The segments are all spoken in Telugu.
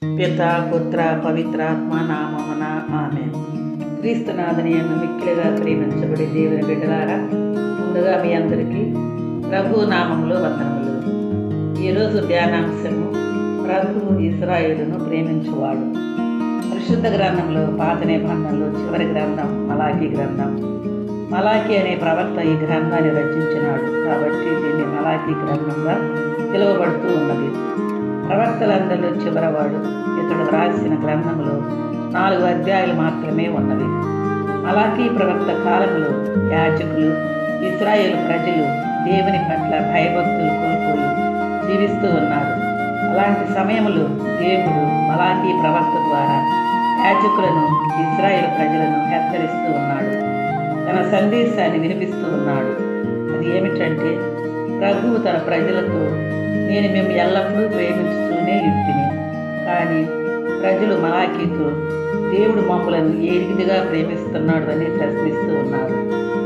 పిత పుత్ర పవిత్రాత్మ నామమున ఆమె క్రీస్తునాథని ఎందు మిక్కిలిగా ప్రేమించబడి దేవుని బిడ్డలారా ముందుగా మీ అందరికీ ప్రభు నామంలో వందనములు ఈరోజు ధ్యానాంశము ప్రభు ఇస్రాయేలును ప్రేమించువాడు పరిశుద్ధ గ్రంథంలో పాత నిబంధనలో చివరి గ్రంథం మలాఖీ గ్రంథం మలాఖీ అనే ప్రవక్త ఈ గ్రంథాన్ని రచించినాడు కాబట్టి దీన్ని మలాఖీ గ్రంథంగా పిలువబడుతూ ఉన్నది ప్రవక్తలందరిలో చివరవాడు ఇతడు వ్రాసిన గ్రంథంలో నాలుగు అధ్యాయులు మాత్రమే ఉన్నవి మలాఖీ ప్రవక్త కాలంలో యాజకులు ఇస్రాయేల్ ప్రజలు దేవుని పట్ల భయభక్తులు కోల్పోయి జీవిస్తూ ఉన్నారు అలాంటి సమయంలో దేవుడు మలాఖీ ప్రవక్త ద్వారా యాజకులను ఇస్రాయేల్ ప్రజలను హెచ్చరిస్తూ ఉన్నాడు తన సందేశాన్ని వినిపిస్తూ ఉన్నాడు అది ఏమిటంటే ప్రభువు తన ప్రజలతో నేను మేము ఎల్లప్పుడూ ప్రేమించుతూనే ఇంటిని కానీ ప్రజలు మలాఖీతో దేవుడు మమ్మలను ఏ రీతిగా ప్రేమిస్తున్నాడు అని ప్రశ్నిస్తూ ఉన్నారు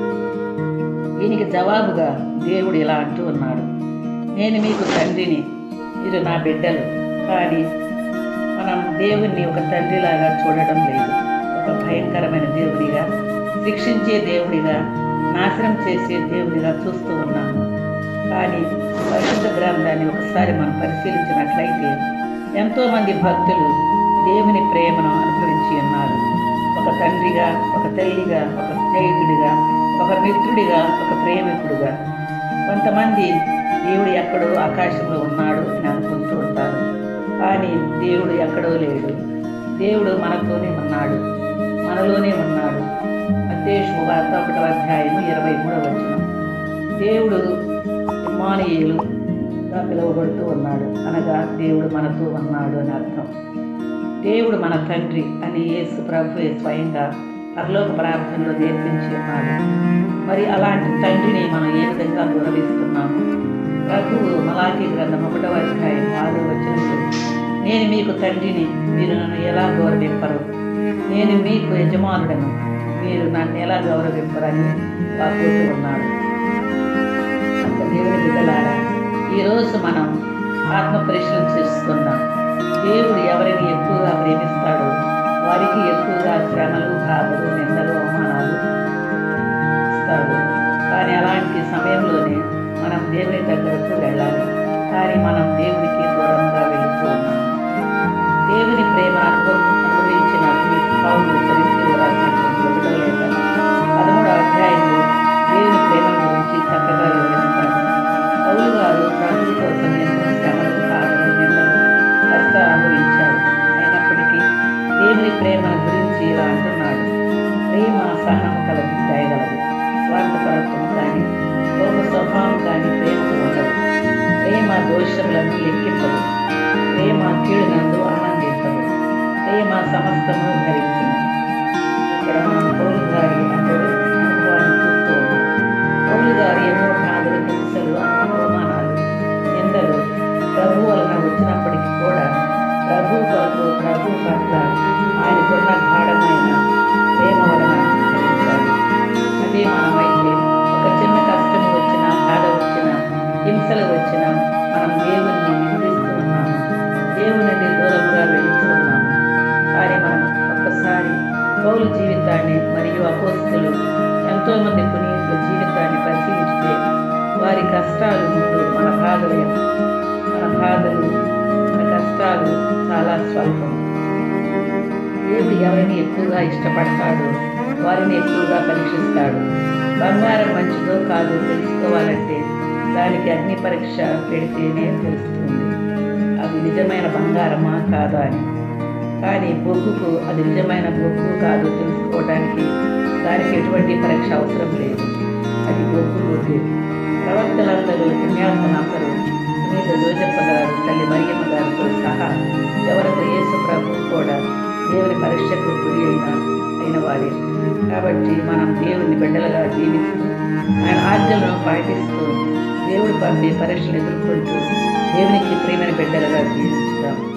దీనికి జవాబుగా దేవుడు ఇలా అంటూ ఉన్నాడు నేను మీకు తండ్రిని మీరు నా బిడ్డలు కానీ మనం దేవుణ్ణి ఒక తండ్రిలాగా చూడడం లేదు ఒక భయంకరమైన దేవుడిగా శిక్షించే దేవుడిగా నాశనం చేసే దేవుడిగా చూస్తూ ఉన్నాము కానీ పరిశుద్ధ గ్రంథాన్ని ఒకసారి మనం పరిశీలించినట్లయితే ఎంతోమంది భక్తులు దేవుని ప్రేమను అనుభవించి ఉన్నారు ఒక తండ్రిగా ఒక తల్లిగా ఒక స్నేహితుడిగా ఒక మిత్రుడిగా ఒక ప్రేమికుడుగా కొంతమంది దేవుడు ఎక్కడో ఆకాశంలో ఉన్నాడు అని అనుకుంటూ ఉంటారు కానీ దేవుడు ఎక్కడో లేడు దేవుడు మనతోనే ఉన్నాడు మనలోనే ఉన్నాడు అధ్యక్ష వార్త ఒకటో అధ్యాయము ఇరవై మూడవ వచనం దేవుడు ఇమానియేలుగా పిలువబడుతూ ఉన్నాడు అనగా దేవుడు మనతో ఉన్నాడు అని అర్థం దేవుడు మన తండ్రి అని యేసు ప్రభు స్వయంగా పరలోక ప్రార్థనలో నేర్పించి ఉన్నాడు మరి అలాంటి తండ్రిని మనం ఏ విధంగా గౌరవిస్తున్నాము ప్రభువు మలాఖీ గ్రంథం ఒకటవ అధ్యాయం ఆరో వచనంలో నేను మీకు తండ్రిని మీరు నన్ను ఎలా గౌరవింపరు నేను మీకు యజమానుడను మీరు నన్ను ఎలా గౌరవింపరని వాపోతూ ఉన్నాడు అంత దేవుని బిడ్డలారా ఈరోజు మనం ఆత్మ పరిశీలన చేసుకుందాం దేవుడు ఎవరిని ఎక్కువగా ప్రేమిస్తాడో వారికి ఎక్కువగా శ్రమలు బాధలు నిందలు అవమానాలు ఇస్తాడు కానీ అలాంటి సమయంలోనే మనం దేవుని దగ్గరకు వెళ్ళాలి కానీ మనం దేవునికి దూరంగా వెళుతూ ఉన్నాం దేవుని ప్రేమ అనుభవం అనుభవించిన ఈ పౌరులు పరిస్థితులు రాసినటువంటి ఒకటో లేక పదమూడవ అధ్యాయంలో దేవుని ప్రేమ గురించి చక్కగా వివరిస్తాడు పౌలు గారు ప్రభువు కోసం ఎంతో శ్రమలు బాధలు నిందలు కష్టాలు అనుభవించారు అయినప్పటికీ దేవుని ప్రేమను గురించి ఇలా అంటున్నాడు ప్రేమ సహనము కలది దయగలదు స్వార్థపరత్వం కానీ లోక స్వభావం కానీ ప్రేమకు ఉండదు ప్రేమ దోషములను లెక్కింపదు ప్రేమ కీడునందు ఆనందించదు ప్రేమ సమస్తము ధరించింది ఇక్కడ మనం పౌరు గారి అందరూ అనుభవాన్ని చూస్తూ ఉన్నాం పౌరు గారి ఎన్నో బాధలు హింసలు అవమానాలు నిందలు ప్రభు వలన వచ్చినప్పటికీ కూడా ప్రభు కొరకు ప్రభు పట్ల ఆయనకున్న గాఢమైన ప్రేమ వలన గ్రహించాడు అదే మనమైతే ఒక చిన్న కష్టం వచ్చినా బాధ వచ్చినా హింసలు వచ్చినా మనం దేవుణ్ణి నిందిస్తూ ఉన్నాము దేవుని దూరంగా వెళుతూ ఉన్నాము కానీ మనం ఒక్కసారి పౌలు జీవితాన్ని మరియు అపోస్తులు ఎంతోమంది పునీతుల జీవితాన్ని పరిశీలిస్తే వారి కష్టాలు ముందు మన బాధలు మన బాధలు మన కష్టాలు చాలా స్వల్పం దేవుడు ఎవరిని ఎక్కువగా ఇష్టపడతాడో వారిని ఎక్కువగా పరీక్షిస్తాడు బంగారం మంచిదో కాదో తెలుసుకోవాలంటే దానికి అగ్ని పరీక్ష పెడితేనే తెలుస్తుంది అది నిజమైన బంగారమా కాదా అని కానీ బొగ్గుకు అది నిజమైన బొగ్గు కాదో తెలుసుకోవడానికి దానికి ఎటువంటి పరీక్ష అవసరం లేదు అది బొగ్గు బొగ్గు ప్రవక్తలందరూ పుణ్యాత్మలందరూ సునీత జోజప్ప గారు తల్లి మరియమ్మ గారితో సహా ఎవరికి యేసు ప్రభు కూడా దేవుని పరీక్షకు గురి అయిన అయిన వారే కాబట్టి మనం దేవుని బిడ్డలుగా జీవిస్తూ ఆయన ఆజ్ఞలను పాటిస్తూ దేవుడు పంపే పరీక్షలు ఎదుర్కొంటూ దేవునికి ప్రియమైన బిడ్డలుగా జీవించుదాం